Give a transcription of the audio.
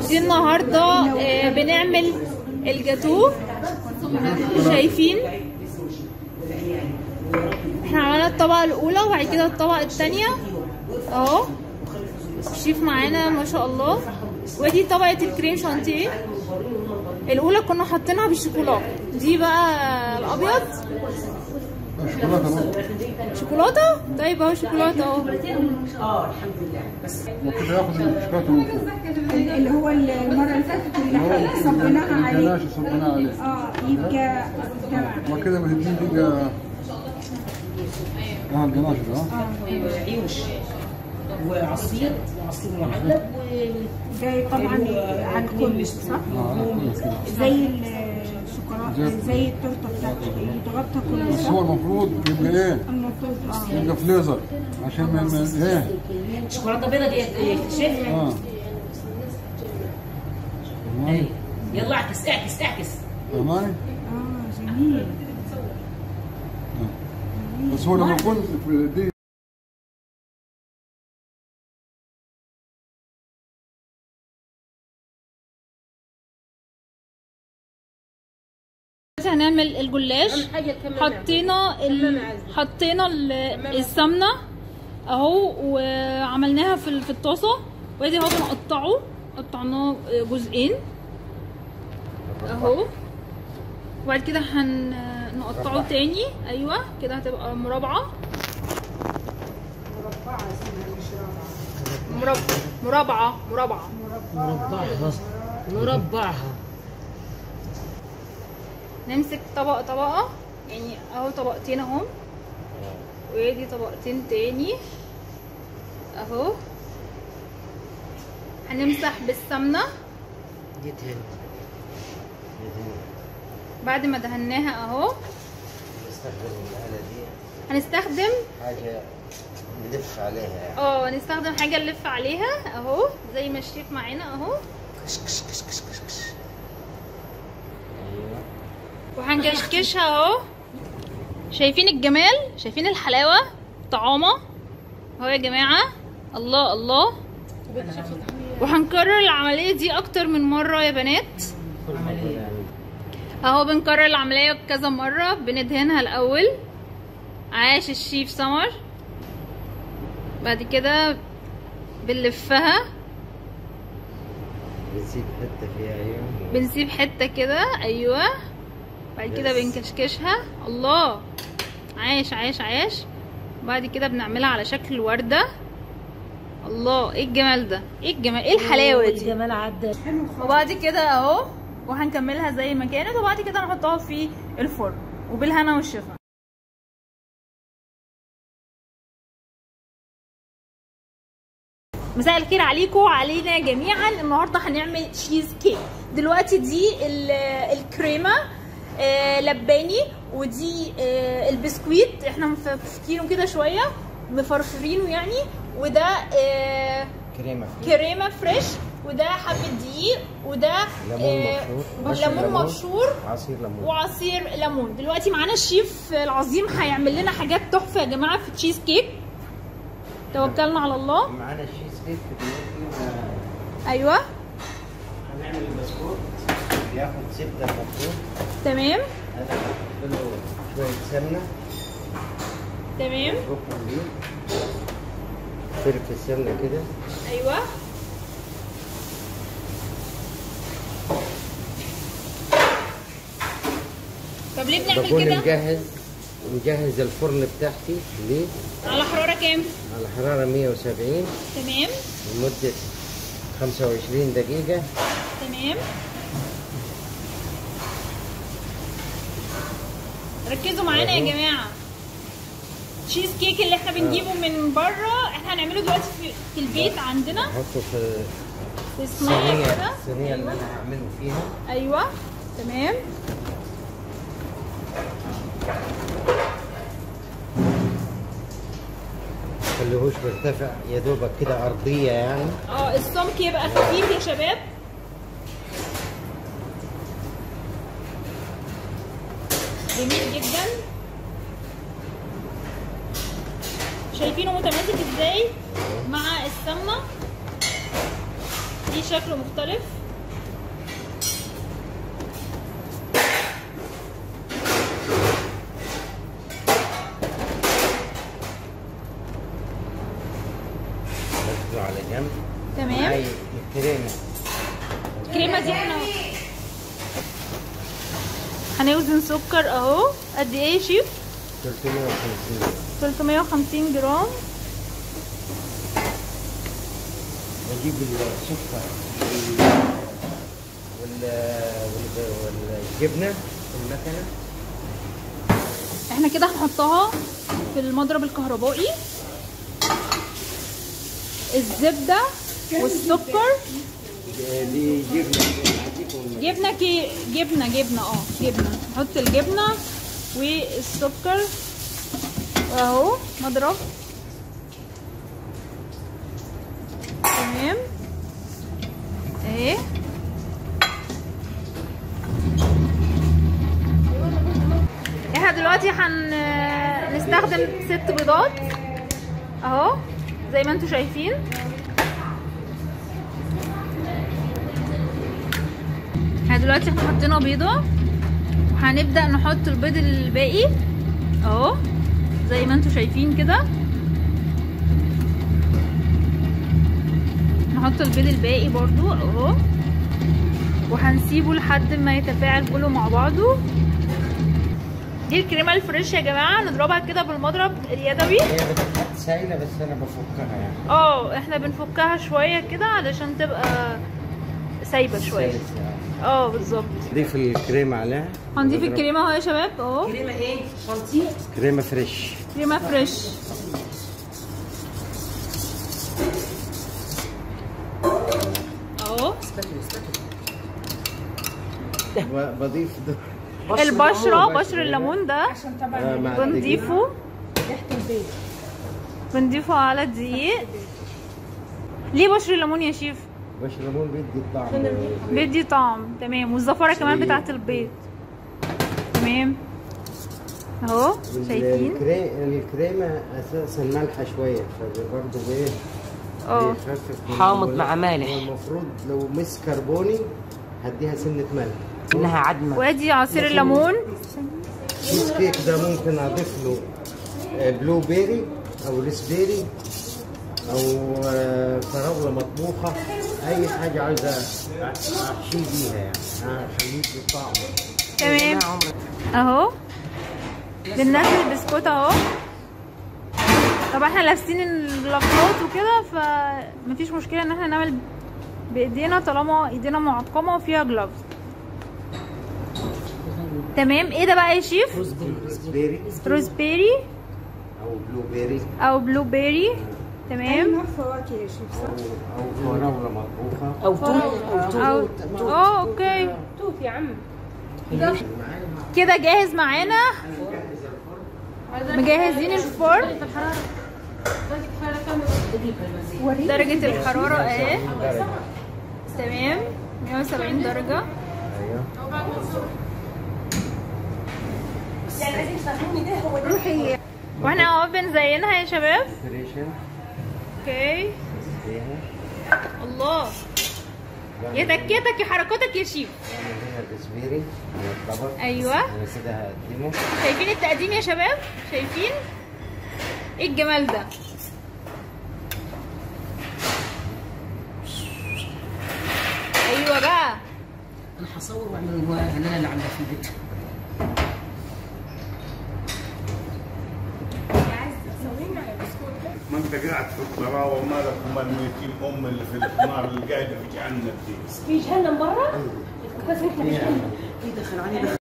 دي النهارده آه، بنعمل الجاتو شايفين احنا عملنا الطبقه الاولى وبعد كده الطبقه الثانيه اهو الشيف معانا ما شاء الله ودي طبقه الكريم شانتيه الاولى كنا حاطينها بالشوكولاته دي بقى الابيض شوكولاته برضه شوكولاته طيب اهو شوكولاته اهو وكده ياخد الشوكولاته من فوق اللي هو المره اللي فاتت اللي احنا صبيناها عليه الجلاش صبنا عليه اه يبقى تمام وكده بتدين بقى اه الجلاش ده اه عيوش وعصير وعصير معلب ده طبعا على الكل صح؟ اه على كل كده زي الشوكولاته زي التورته بتاعتك يتغطى كله بس صح؟ هو المفروض يبقى ايه؟ المفروض اه يبقى فليزر عشان ما ما- ايه؟ شوكولاته بيضه دي شايف اه أيوة. يلا اعكس اعكس اعكس فهماني؟ اه جميل بس هو لما يكون في دي دلوقتي هنعمل الجلاش حطينا ال... حطينا ال... السمنه اهو وعملناها في ال- في الطاسه وادي اهو بنقطعه قطعناه جزئين اهو وبعد كده هنقطعه تاني ايوه كده هتبقى مربعه مربع مربعه مربعه مربعها مربعها نمسك طبقة طبقة يعني اهو طبقتين اهم وادي طبقتين تاني اهو هنمسح بالسمنة دي تهن بعد ما دهناها اهو نستخدم الآلة دي هنستخدم حاجة نلف عليها يعني اه هنستخدم حاجة نلف عليها اهو زي ما الشيف معانا اهو كش كش كش كش كش كش أيوة وهنكشكشها اهو شايفين الجمال شايفين الحلاوة طعامة اهو يا جماعة الله الله وهنكرر العملية دي اكتر من مرة يا بنات كل مرة يعني اهو بنكرر العملية كذا مرة بندهنها الاول عاش الشيف سمر بعد كده بنلفها بنسيب حتة فيها أيوة بنسيب حتة كده ايوه بعد كده Yes. بنكشكشها الله عاش عاش عاش بعد كده بنعملها على شكل وردة الله ايه الجمال ده ايه الجمال ايه الحلاوة دي جمال عدى وبعد كده اهو وهنكملها زي ما كانت وبعد كده نحطها في الفرن وبالهنا والشفا مساء الخير عليكم وعلينا جميعا النهارده هنعمل تشيز كيك دلوقتي دي ال- الكريمه آه، لباني ودي آه، البسكويت احنا مفكينه كده شويه مفرفرينه يعني وده آه، كريمة فيه كريمه فريش وده حبه دقيق وده ليمون آه، مبشور عصير ليمون مبشور عصير ليمون وعصير ليمون دلوقتي معانا الشيف العظيم هيعمل لنا حاجات تحفه يا جماعه في التشيز كيك توكلنا على الله معانا الشيز كيك دلوقتي ايوه هنعمل البسكوت بياخد زبدة المفروض تمام أنا هحط له شوية سمنة تمام ركن بيه فلفل سمنة كده ايوه طب ليه بنعمل بكون كده مجهز مجهز الفرن بتاعتي ليه على حراره كام على حرارة 170 تمام لمدة 25 دقيقة تمام ركزوا معانا يا جماعه تشيز كيك اللي احنا بنجيبه من بره احنا هنعمله دلوقتي في, في البيت عندنا أحطه في في صينيه الصينية كده الصينية اللي أنا هعمله فيها ايوه تمام خليهوش مرتفع يا دوبك كده أرضية يعني اه السمك يبقى خفيف يا شباب جميل جدا شايفينه متماسك ازاي مع السمنه دي شكله مختلف ركزوا على جنب تمام هاي الكريمة الكريمه دي احنا هنوزن سكر اهو قد ايه يا شيف 350 350 جرام بجيب السكر وال وال والجبنة في المكنة احنا كده هنحطها في المضرب الكهربائي الزبده والسكر دي جبنة هديكم جبنه كي جبنه جبنه اه جبنه نحط الجبنه والسكر اهو مضرب تمام اهي احنا دلوقتي هنستخدم ست بيضات اهو زي ما انتم شايفين احنا دلوقتي احنا حطينا بيضة وهنبدأ نحط البيض الباقي اهو زي ما انتم شايفين كده نحط البيض الباقي برضو اهو وهنسيبه لحد ما يتفاعل كله مع بعضه دي الكريمة الفريش يا جماعة نضربها كده بالمضرب اليدوي هي بتتحط سايلة بس أنا بفكها يعني اه احنا بنفكها شوية كده علشان تبقى سايبة شوية سايلة يعني. اه بالظبط ضيف الكريمة عليها هنضيف بضرب الكريمة اهو يا شباب اهو كريمه ايه؟ شانتيه كريمة فريش كريمة فريش اهو ب- بضيف ده البشرة بشر الليمون ده عشان طبعا آه، مع بنضيفه ريحه البيض بنضيفه على الدقيق ليه بشر الليمون يا شيف باش الليمون بيدي الطعم بيدي طعم تمام والزفارة كمان بتاعت البيض تمام اهو شايفين الكري- الكريمة أساسا مالحة شوية فبرضه إيه اه بيخفف من- حامض مع مالح. والمفروض لو مس كربوني هديها سنة ملح انها عدمه وادي عصير الليمون الشيز كيك ده ممكن أضيف له آه، بلو بيري أو ريسبيري أو آه، فراولة مطبوخة أي حاجة عايزة أحشي بيها يعني أخليه طعم تمام اهو بننزل البسكوت اهو طبعا احنا لابسين الجلافزات وكده فمفيش مشكله ان احنا نعمل بايدينا طالما ايدينا معقمه وفيها جلافز تمام ايه ده بقى يا شيف ريسبيري روزبيري أو بلو بيري او بلو بيري تمام نوع فواكه يا شيف أو صح؟ أو فراولة مطبوخة او توت او اه اوكي توت يا عم كده جاهز معانا مجهزين الفرن درجة الحرارة اهي تمام 170 درجة أيوه واحنا اهو بنزينها يا شباب ديكوريشن اوكي فيها الله يا تكتك يا حركاتك يا شيف بعمل هنا الريسبيري على الطبق ايوه انا كده هقدمه شايفين التقديم يا شباب شايفين ايه الجمال ده ايوه بقى انا هصور واعمل ان انا اللي عامله في البيت ما انت قاعد في الطراوه ومالك ومال ميتين ام اللي في النار اللي قاعده في جهنم دي في جهنم برا بس احنا في جهنم في دخل علي